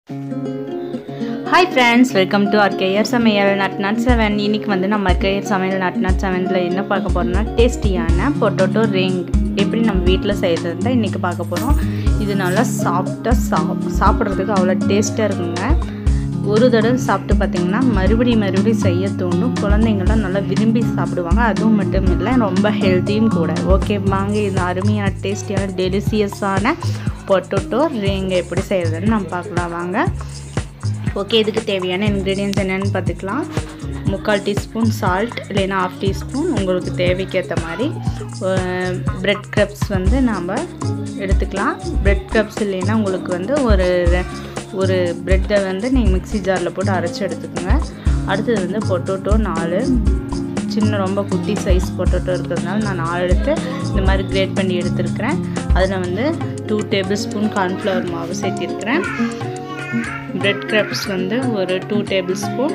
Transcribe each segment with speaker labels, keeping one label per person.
Speaker 1: hi friends welcome to RKR சமையல் நட் not seven இன்னைக்கு வந்து நம்ம ஆர்கேயர் சமையல் நட் நாட் செவனில் என்ன பார்க்க போகிறோம்னா டேஸ்டியான பொட்டோட்டோ ரிங் எப்படி நம்ம வீட்டில் செய்கிறது தான் இன்றைக்கி பார்க்க போகிறோம் இது நல்லா சாஃப்டாக சாப் சாப்பிட்றதுக்கு அவ்வளோ டேஸ்ட்டாக இருக்குங்க ஒரு தடவை சாப்பிட்டு பார்த்தீங்கன்னா மறுபடியும் மறுபடியும் செய்ய தோணும் குழந்தைங்களாம் நல்லா விரும்பி சாப்பிடுவாங்க அதுவும் மட்டும் இல்லை ரொம்ப ஹெல்த்தியும் கூட ஓகே வாங்க இது அருமையான டேஸ்டியான டெலிசியஸான பொட்டோட்டோ ரிங் எப்படி செய்கிறதுன்னு நம்ம பார்க்கலாம் வாங்க ஓகே இதுக்கு தேவையான இன்க்ரீடியன்ஸ் என்னென்னு பார்த்துக்கலாம் முக்கால் டீஸ்பூன் சால்ட் இல்லைன்னா ஆஃப் டீஸ்பூன் உங்களுக்கு தேவைக்கேற்ற மாதிரி ப்ரெட் க்ரப்ஸ் வந்து நாம் எடுத்துக்கலாம் ப்ரெட் க்ரப்ஸ் இல்லைன்னா உங்களுக்கு வந்து ஒரு ஒரு ப்ரெட்டை வந்து நீங்கள் மிக்ஸி ஜாரில் போட்டு அரைச்சி எடுத்துக்கோங்க அடுத்தது வந்து பொட்டோட்டோ நாலு சின்ன ரொம்ப குட்டி சைஸ் பொட்டோட்டோ இருக்கிறதுனால நான் நாலு எடுத்து இந்த மாதிரி கிரேட் பண்ணி எடுத்துருக்கிறேன் அதில் வந்து டூ டேபிள் ஸ்பூன் கார்ன்ஃப்ளவர் மாவு சேர்த்திருக்கிறேன் பிரெட் கிரப்ஸ் வந்து ஒரு two tablespoon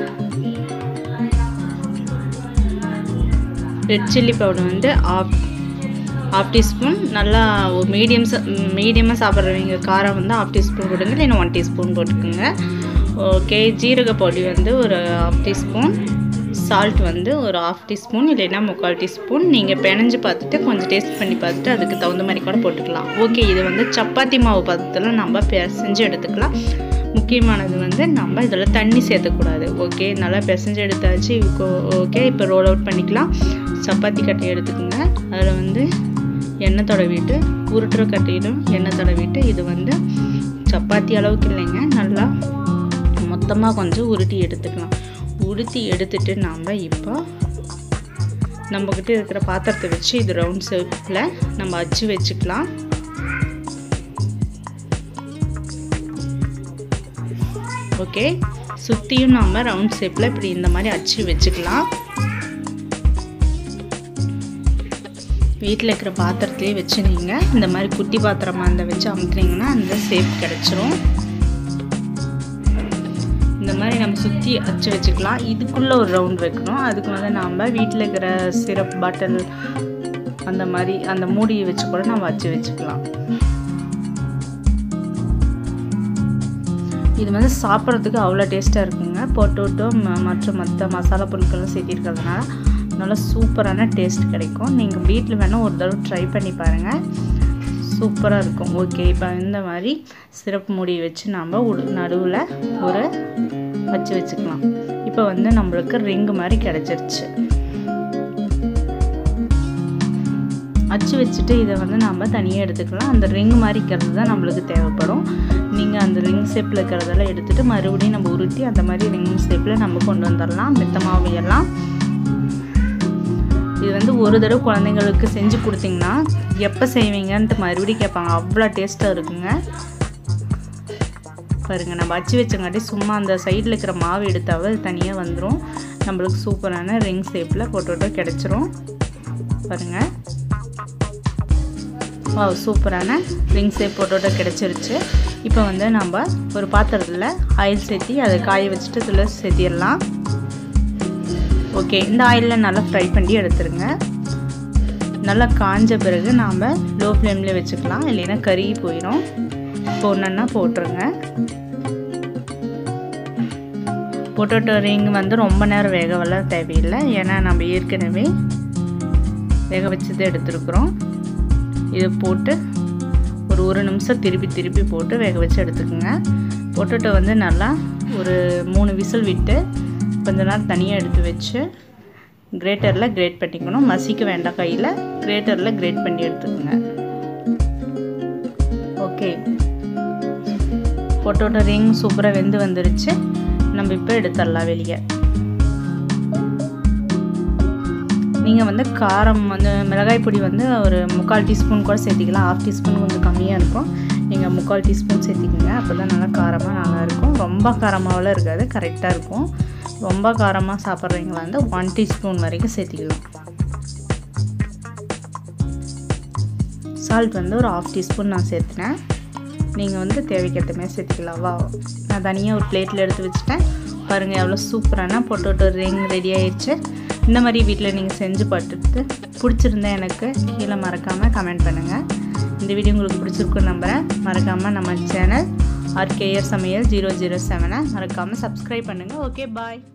Speaker 1: red chilli powder வந்து ஆஃப் ஆஃப் டீஸ்பூன் நல்லா மீடியம் மீடியமாக சாப்பிட்றவங்க காரம் வந்து ஆஃப் டீஸ்பூன் போட்டுங்க இல்லைன்னா ஒன் டீஸ்பூன் போட்டுக்கோங்க ஓகே ஜீரக பொடி வந்து ஒரு ஆஃப் டீஸ்பூன் சால்ட் வந்து ஒரு ஆஃப் டீஸ்பூன் இல்லைன்னா முக்கால் டீஸ்பூன் நீங்கள் பிணைஞ்சு பார்த்துட்டு கொஞ்சம் டேஸ்ட் பண்ணி பார்த்துட்டு அதுக்கு தகுந்த மாதிரி கூட போட்டுக்கலாம் ஓகே இது வந்து சப்பாத்தி மாவு பதத்தில் நம்ம பிசைஞ்சு எடுத்துக்கலாம் முக்கியமானது வந்து நம்ம இதில் தண்ணி சேர்த்தக்கூடாது ஓகே நல்லா பிசைஞ்சு எடுத்தாச்சு ஓகே இப்போ ரோல் அவுட் பண்ணிக்கலாம் சப்பாத்தி கட்டை எடுத்துக்கோங்க அதில் வந்து எண்ணெய் தடவிட்டு உருட்டுற கட்டையிலும் எண்ணெய் தடவிட்டு இது வந்து சப்பாத்தி அளவுக்கு இல்லைங்க நல்லா மொத்தமாக கொஞ்சம் உருட்டி எடுத்துக்கலாம் உருட்டி எடுத்துட்டு நாம் இப்போ நம்மக்கிட்ட இருக்கிற பாத்திரத்தை வச்சு இது ரவுண்ட் ஷேப்பில் நம்ம அச்சு வச்சுக்கலாம் ஓகே சுற்றியும் நாம் ரவுண்ட் ஷேப்பில் இப்படி இந்த மாதிரி அச்சு வச்சுக்கலாம் வீட்டில் இருக்கிற பாத்திரத்தையே வச்சு நீங்கள் இந்த மாதிரி குட்டி பாத்திரமாக இருந்தால் வச்சு அமுத்துனீங்கன்னா அந்த ஷேப் கிடச்சிரும் இந்த மாதிரி நம்ம சுற்றி அச்சு வச்சுக்கலாம் இதுக்குள்ளே ஒரு ரவுண்ட் வைக்கணும் அதுக்கு வந்து நாம் வீட்டில் இருக்கிற சிரப் பாட்டில் அந்த மாதிரி அந்த மூடியை வச்சு கூட நம்ம அச்சு வச்சுக்கலாம் இது வந்து சாப்பிட்றதுக்கு அவ்வளோ டேஸ்ட்டாக இருக்குங்க பொட்டோட்டோ மற்ற மற்ற மசாலா பொருட்கள்லாம் சேர்த்திருக்கிறதுனால நல்லா சூப்பரான டேஸ்ட் கிடைக்கும் நீங்கள் வீட்டில் வேணால் ஒரு தடவை ட்ரை பண்ணி பாருங்கள் சூப்பராக இருக்கும் ஓகே இப்போ இந்த மாதிரி சிரப் மூடி வச்சு நாம் நடுவில் ஒரு வச்சு வச்சுக்கலாம் இப்போ வந்து நம்மளுக்கு ரிங்கு மாதிரி கிடச்சிருச்சு அச்சு வச்சுட்டு இதை வந்து நம்ம தனியாக எடுத்துக்கலாம் அந்த ரிங் மாதிரி இருக்கிறது தான் நம்மளுக்கு தேவைப்படும் நீங்கள் அந்த ரிங் ஷேப்பில் இருக்கிறதெல்லாம் எடுத்துகிட்டு மறுபடியும் நம்ம உருட்டி அந்த மாதிரி ரிங் ஷேப்பில் நம்ம கொண்டு வந்துடலாம் மெத்தமாக எல்லாம் இது வந்து ஒரு தடவை குழந்தைங்களுக்கு செஞ்சு கொடுத்தீங்கன்னா எப்போ செய்வீங்கன்ட்டு மறுபடியும் கேட்பாங்க அவ்வளோ டேஸ்ட்டாக இருக்குங்க பாருங்கள் நம்ம அச்சு வச்சங்காட்டி சும்மா அந்த சைடில் இருக்கிற மாவு எடுத்தாவே அது தனியாக வந்துடும் நம்மளுக்கு சூப்பரான ரிங் ஷேப்பில் பொட்டோட்டோ கிடச்சிரும் பாருங்கள் வா சூப்பரான ரிங் ஷேப் பொட்டோட்டோ கிடச்சிருச்சு இப்போ வந்து நம்ம ஒரு பாத்திரத்தில் ஆயில் சேர்த்தி அதை காய வச்சுட்டு இதில் சேர்த்திடலாம் ஓகே இந்த ஆயிலில் நல்லா ஃப்ரை பண்ணி எடுத்துருங்க நல்லா காஞ்ச பிறகு நாம் லோ ஃப்ளேமில் வச்சுக்கலாம் இல்லைன்னா கருகி போயிடும் போடணுன்னா போட்டுருங்க பொட்டோட்டோ ரிங் வந்து ரொம்ப நேரம் வேக வளர தேவையில்லை ஏன்னா நம்ம ஏற்கனவே வேக வச்சது எடுத்துருக்குறோம் இதை போட்டு ஒரு ஒரு நிமிஷம் திருப்பி திருப்பி போட்டு வேக வச்சு எடுத்துக்கோங்க பொட்டோட்டோ வந்து நல்லா ஒரு மூணு விசில் விட்டு கொஞ்ச நேரம் தனியாக எடுத்து வச்சு கிரேட்டரில் கிரேட் பண்ணிக்கணும் மசிக்க வேண்டாம் கையில் கிரேட்டரில் கிரேட் பண்ணி எடுத்துக்கோங்க ஓகே பொட்டோட்டோ ரிங் சூப்பராக வெந்து வந்துருச்சு நம்ம இப்போ எடுத்துடலாம் வெளியே நீங்கள் வந்து காரம் வந்து மிளகாய் பொடி வந்து ஒரு முக்கால் டீஸ்பூன் கூட சேர்த்திக்கலாம் ஆஃப் டீஸ்பூன் கொஞ்சம் கம்மியாக இருக்கும் நீங்கள் முக்கால் டீஸ்பூன் சேர்த்திக்கோங்க அப்போ தான் நல்லா காரமாக நல்லாயிருக்கும் ரொம்ப காரமாகலாம் இருக்காது கரெக்டாக இருக்கும் ரொம்ப காரமாக சாப்பிட்றவங்களா வந்து ஒன் டீஸ்பூன் வரைக்கும் சேர்த்திக்கலாம் சால்ட் வந்து ஒரு ஆஃப் டீஸ்பூன் நான் சேர்த்துனேன் நீங்கள் வந்து தேவைக்கேற்ற மாதிரி சேர்த்துக்கலாம் வா நான் தனியாக ஒரு பிளேட்டில் எடுத்து வச்சுட்டேன் பாருங்கள் எவ்வளோ சூப்பரான பொட்டோட்டோ ரிங் ரெடி ஆயிடுச்சு இந்த மாதிரி வீட்டில் நீங்கள் செஞ்சு பார்த்துட்டு பிடிச்சிருந்தா எனக்கு கீழே மறக்காமல் கமெண்ட் பண்ணுங்கள் இந்த வீடியோ உங்களுக்கு பிடிச்சிருக்குன்னு நம்புகிறேன் மறக்காமல் நம்ம சேனல் ஆர்கேஆர் சமையல் ஜீரோ ஜீரோ செவனை மறக்காமல் சப்ஸ்கிரைப் பண்ணுங்கள் ஓகே பாய்